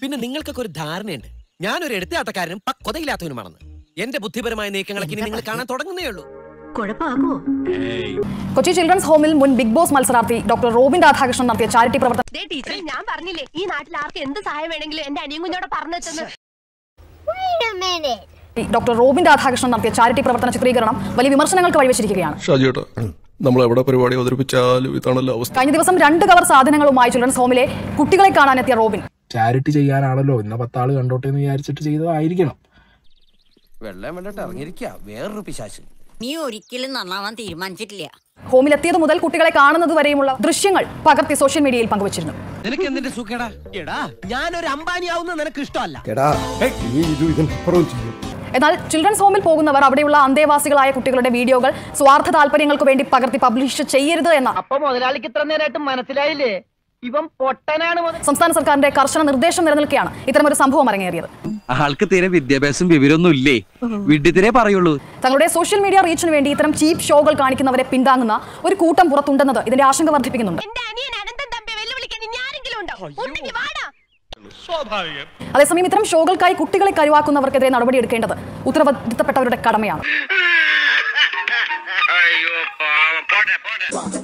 പിന്നെ നിങ്ങൾക്കൊക്കെ ഒരു ധാരണയുണ്ട് ഞാനൊരു എടുത്താട്ടക്കാരനും പക്വതയില്ലാത്തവനുമാണെന്ന് എന്റെ ബുദ്ധിപരമായ നീക്കങ്ങളൊക്കെ ഇനി നിങ്ങൾ കാണാൻ തുടങ്ങുന്നേ ഉള്ളൂ കുഴപ്പമാകുമോ കൊച്ചി ചിൽഡ്രൻസ് ഹോമിൽ മുൻ ബിഗ് ബോസ് മത്സരാർത്ഥി ഡോക്ടർ റോബിൻ രാധാകൃഷ്ണൻ നടത്തിയ ചാരിറ്റി പ്രവർത്തനം ദേ ടീച്ചർ ഞാൻ പറഞ്ഞില്ലേ ഈ നാട്ടിൽ ആർക്ക് എന്ത് സഹായം വേണമെങ്കിലും എന്റെ അനിയും കുഞ്ഞോടെ പറഞ്ഞു വെച്ചെന്ന് ഡോക്ടർ റോബിൻ രാധാകൃഷ്ണൻ നടത്തിയ ചാരിറ്റി പ്രവർത്തന ചിത്രീകരണം വലിയ വിമർശനങ്ങൾക്ക് വഴിവെച്ചിരിക്കുകയാണ് ഷാജിയേട്ടാ നമ്മൾ എവിടെ പരിപാടി അവതരിപ്പിച്ചാലും ഇതാണല്ലോ അവസ്ഥ കഴിഞ്ഞ ദിവസം രണ്ട് കവർ സാധനങ്ങളുമായി ചിൽഡ്രൻസ് ഹോമിലെ കുട്ടികളെ കാണാനെത്തിയ റോബിൻ ചാരിറ്റി ചെയ്യാനാണല്ലോ ഇന്ന പത്താള് കണ്ടോട്ടെ എന്ന് വിചാരിച്ചിട്ട് ചെയ്തതായിരിക്കണം വെള്ളം വേണ്ടിട്ട് ഇറങ്ങിയിരിക്കുക വേറൊരു പിശാശ് നീ ഒരിക്കലും നന്നാവാൻ തീരുമാനിച്ചിട്ടില്ല ഹോമിലെത്തിയത് മുതൽ കുട്ടികളെ കാണുന്നത് വരെയുമുള്ള ദൃശ്യങ്ങൾ പകർത്തി സോഷ്യൽ മീഡിയയിൽ പങ്കുവച്ചിരുന്നു നിനക്ക് എന്തിന്റെ സുഖേടാ എടാ ഞാനൊരു അംബാനി ആവുന്ന നിനക്ക് ഇഷ്ടമല്ല എന്നാൽ ചിൽഡ്രൻസ് ഹോമിൽ പോകുന്നവർ അവിടെയുള്ള അന്തേവാസികളായ കുട്ടികളുടെ വീഡിയോകൾ സ്വാർത്ഥ താല്പര്യങ്ങൾക്ക് വേണ്ടി പകർത്തി പബ്ലിഷ് ചെയ്യരുത് എന്ന അപ്പൊ മുതലാളിക്ക് ഇത്ര നേരമായിട്ട് മനസ്സിലായില്ലേ ഇവൻ പൊട്ടനാണ് മുതൽ സംസ്ഥാന സർക്കാരിന്റെ കർശന നിർദ്ദേശം നിലനിൽക്കെയാണ് ഇത്തരമൊരു സംഭവം അരങ്ങേറിയത് ആൾക്ക് തീരെ വിദ്യാഭ്യാസം വിവരമൊന്നും ഇല്ലേ വിഡ്ഢിത്തിരെ പറയുള്ളൂ തങ്ങളുടെ സോഷ്യൽ മീഡിയ റീച്ചിന് വേണ്ടി ഇത്തരം ചീപ്പ് ഷോകൾ കാണിക്കുന്നവരെ പിന്താങ്ങുന്ന ഒരു കൂട്ടം പുറത്തുണ്ടെന്നത് ഇതിന്റെ ആശങ്ക വർദ്ധിപ്പിക്കുന്നുണ്ട് എന്റെ അനിയൻ അനന്തൻ തമ്പിയെ വെല്ലുവിളിക്കാൻ ഇനി ആരെങ്കിലും ഉണ്ടോ ഉണ്ടെങ്കിൽ വാടാ അതേസമയം ഇത്തരം ഷോകൾക്കായി കുട്ടികളെ കരുവാക്കുന്നവർക്കെതിരെ നടപടിയെടുക്കേണ്ടത് ഉത്തരവാദിത്തപ്പെട്ടവരുടെ കടമയാണ്